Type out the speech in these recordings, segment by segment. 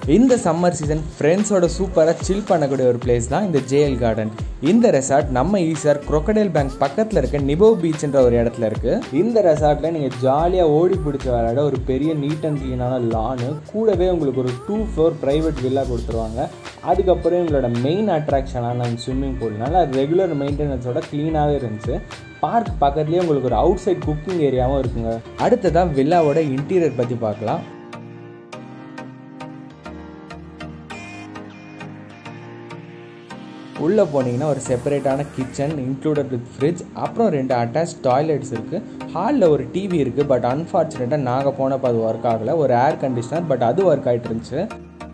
இந்த summer season ஃப்ரெண்ட்ஸோட சூப்பராக சில் பண்ணக்கூடிய ஒரு பிளேஸ் தான் இந்த ஜேஎல் கார்டன் இந்த ரெசார்ட் நம்ம ஈஸியார் crocodile பேங்க் பக்கத்தில் இருக்க நிபோ பீச்ன்ற ஒரு இடத்துல இருக்குது இந்த ரெசார்ட்டில் நீங்கள் ஜாலியாக ஓடி பிடிச்சி விளையாட ஒரு பெரிய நீட் அண்ட் க்ளீனான லானு கூடவே உங்களுக்கு ஒரு டூ ஃப்ளோர் ப்ரைவேட் வில்லா கொடுத்துருவாங்க அதுக்கப்புறம் உங்களோட மெயின் அட்ராக்ஷனான அந்த ஸ்விம்மிங் பூல் நல்லா ரெகுலர் மெயின்டெனன்ஸோட க்ளீனாகவே இருந்துச்சு பார்க் பக்கத்துலேயே உங்களுக்கு ஒரு அவுட் சைட் குக்கிங் ஏரியாவும் இருக்குங்க அடுத்ததான் வில்லாவோட இன்டீரியர் பற்றி பார்க்கலாம் உள்ளே போனீங்கன்னா ஒரு செப்பரேட்டான கிச்சன் இன்க்ளூடட் வித் ஃப்ரிட்ஜ் அப்புறம் ரெண்டு அட்டாச் டாய்லெட்ஸ் இருக்குது ஹாலில் ஒரு டிவி இருக்குது பட் அன்ஃபார்ச்சுனேட்டாக நாங்கள் போனப்போ அது ஒர்க் ஆகலை ஒரு ஏர் கண்டிஷனர் பட் அது ஒர்க் ஆகிட்டு இருந்துச்சு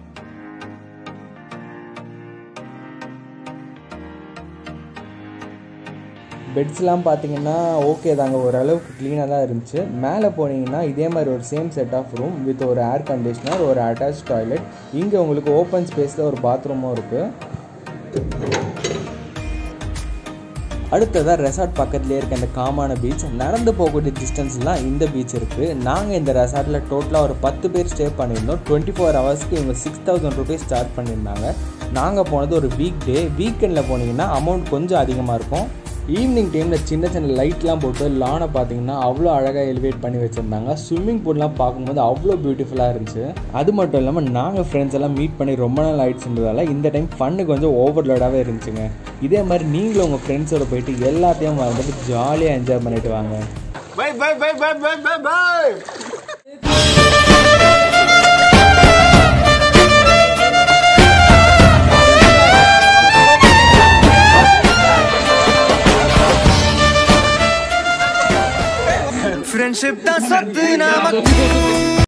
பெட்ஸ்லாம் பார்த்தீங்கன்னா ஓகே தாங்க ஓரளவுக்கு க்ளீனாக தான் இருந்துச்சு மேலே போனீங்கன்னா இதே மாதிரி ஒரு same set of room with ஒரு ஏர் கண்டிஷனர் ஒரு அட்டாச் டாய்லெட் இங்கே உங்களுக்கு ஓப்பன் ஸ்பேஸில் ஒரு பாத்ரூமும் இருக்குது அடுத்ததாக ரெசார்ட் பக்கத்துலேயே இருக்க இந்த காமான பீச் நடந்து போகக்கூடிய டிஸ்டன்ஸ்லாம் இந்த பீச் இருக்குது நாங்கள் இந்த ரெசார்ட்டில் டோட்டலாக ஒரு பத்து பேர் ஸ்டே பண்ணியிருந்தோம் டுவெண்ட்டி ஃபோர் ஹவர்ஸ்க்கு இவங்க சிக்ஸ் தௌசண்ட் ருபீஸ் சார்ஜ் பண்ணியிருந்தாங்க நாங்கள் போனது ஒரு வீக் டே வீக்கெண்டில் போனீங்கன்னா அமௌண்ட் கொஞ்சம் அதிகமாக இருக்கும் ஈவினிங் டைமில் சின்ன சின்ன லைட்லாம் போட்டு லானை பார்த்தீங்கன்னா அவ்வளோ அழகாக எலிவேட் பண்ணி வச்சுருந்தாங்க ஸ்விம்மிங் பூல்லாம் பார்க்கும்போது அவ்வளோ பியூட்டிஃபுல்லாக இருந்துச்சு அது மட்டும் இல்லாமல் நாங்கள் ஃப்ரெண்ட்ஸ் எல்லாம் மீட் பண்ணி ரொம்ப நாள் ஆயிடுச்சுன்றதால இந்த டைம் ஃபன்னு கொஞ்சம் ஓவர்லோடாகவே இருந்துச்சுங்க இதே மாதிரி நீங்களும் உங்கள் ஃப்ரெண்ட்ஸோட போயிட்டு எல்லாத்தையும் வந்துட்டு ஜாலியாக என்ஜாய் பண்ணிட்டு வாங்க Bye, bye, bye, bye, bye, bye, bye. Friendship ਦਾ ਸਤਨਾਮ